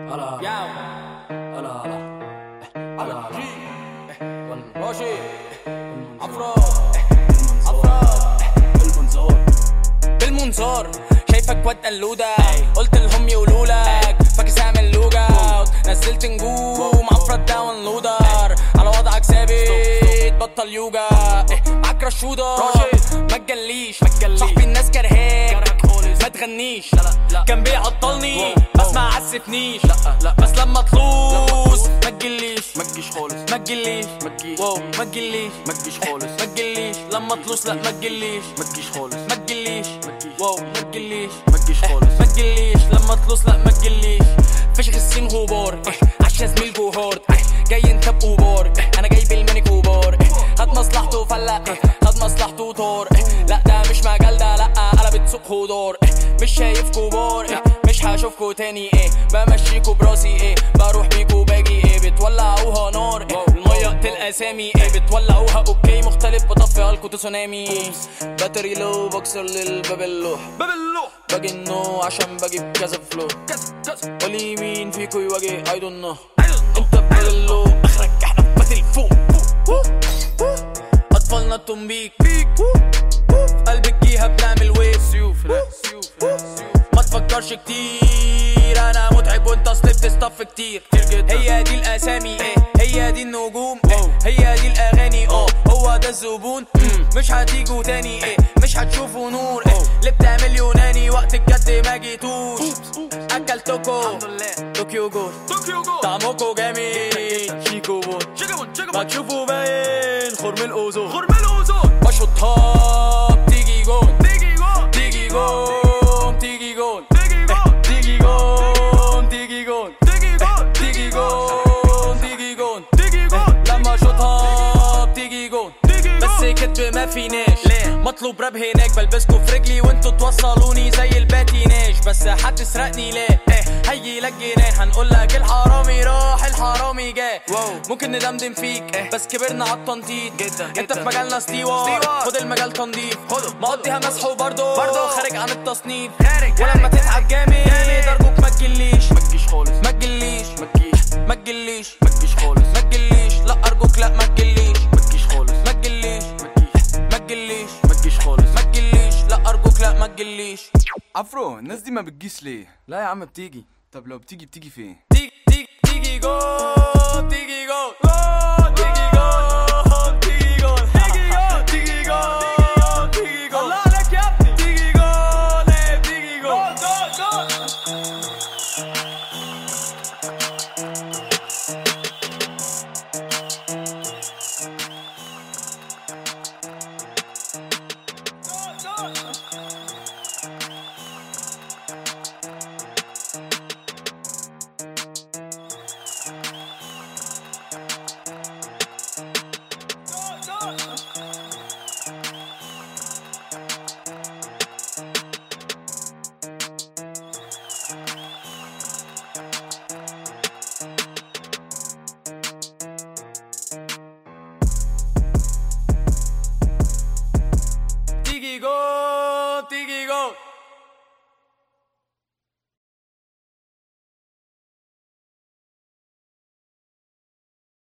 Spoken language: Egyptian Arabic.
هلا ياو هلا هلا هلا جي هلا راشي عفرو عفرو بالمنظور بالمنظار شايفك واد قلودة قلت لهم يقولوا لك فاكس اعمل لوج اوت نزلت نجوم عفرة داونلودر على وضعك ثابت بطل يوجا إيه، معاك رشودة ما تجليش صاحبي الناس كرهاك ما تغنيش لا. كان بيعطلني واو، بس واو. ما عسفنيش لا، لا. بس لما تلوص ما تجليش ما تجيش خالص ما تجليش ما تجيش. واو ما تجليش ما تجيش خالص ما تجليش لما تلوص لا ما تجليش ما تجيش خالص ما تجليش تجيش. واو ما تجليش ما تجيش خالص ما تجليش لما تلوص لا ما تجليش فشخ السين غبار عشا زميل جوهار جاي انت بأوبار انا جاي بالميني كوبار خد مصلحته فلق خد مصلحته طار لا ده مش مجال ده لا قلبت سوق خضار مش شايف كبار مش هشوفكوا تاني ايه بمشيكوا براسي ايه بروح بيكوا باجي ايه بتولعوها نار المية تلقى سامي ايه بتولعوها اوكي مختلف بطفي الكو تسونامي باتري لو بكسر للباب اللوح باب اللوح باجي النو عشان بجيب كذا فلو كذا كذا قولي مين فيكو يواجه اي دون نو انت بتغلو اخرك احنا في باتل فوق اطفالنا التنبيك بيك قلب الجيهة بنعمل ويف سيوف لا سيوف لا سيوف ما تفكرش كتير انا متعب وانت اصل بتستف كتير كتير جدا. هي دي الاسامي ايه هي دي النجوم ايه هي دي الاغاني اه هو ده الزبون مم. مش هتيجوا تاني ايه مش هتشوفوا نور ايه اللي بتعمل يوناني وقت الجد ما جيتوش اكلتكو الحمد لله طوكيو جول طوكيو جول طعمكو جميل شيكو بول شيكابون ما شيكابون تشوفوا باين خرم الاوزون خرم الاوزون بشوطها بتيجي جون تيجي جول تيجي جون تيجي جون تيجي جول تيجي جون تيجي جون تيجي جول تيجي جون تيجي جون تيجي جول لما شوطها بتيجي جون تيجي بس جول كدب ما فيناش ليه؟ مطلوب راب هناك بلبسكوا في رجلي وانتوا توصلوني زي الباتيناش بس هتسرقني ليه هيجي لك جنان هنقول لك الحرامي راح الحرامي جه واو. ممكن ندمدم فيك بس كبرنا على التنطيط جدا، انت جدا. في مجالنا ستيوار ستيوار. خد المجال تنظيف خده، مقضيها مسح وبرضه برضه. خارج عن التصنيف خارج، ولما خارج، تتعب جامد جامد. ارجوك ما تجليش ما تجيش خالص ما تجليش ما تجيش ما تجليش ما تجيش خالص ما تجليش لا ارجوك لا ما تجليش ما تجيش خالص ما تجليش ما تجيش ما تجليش ما تجيش خالص ما تجليش لا ارجوك لا ما تجليش عفرو الناس دي ما بتجيش ليه؟ لا يا عم بتيجي طب لو بتيجي بتيجي فين؟ تيجي تيجي تيجي جول تيجي جول جول تيجي جول تيجي جول تيجي جول تيجي جول تيجي جول الله عليك يا ابني تيجي جول إيه، تيجي جول جول جول تيجي جول تيجي جول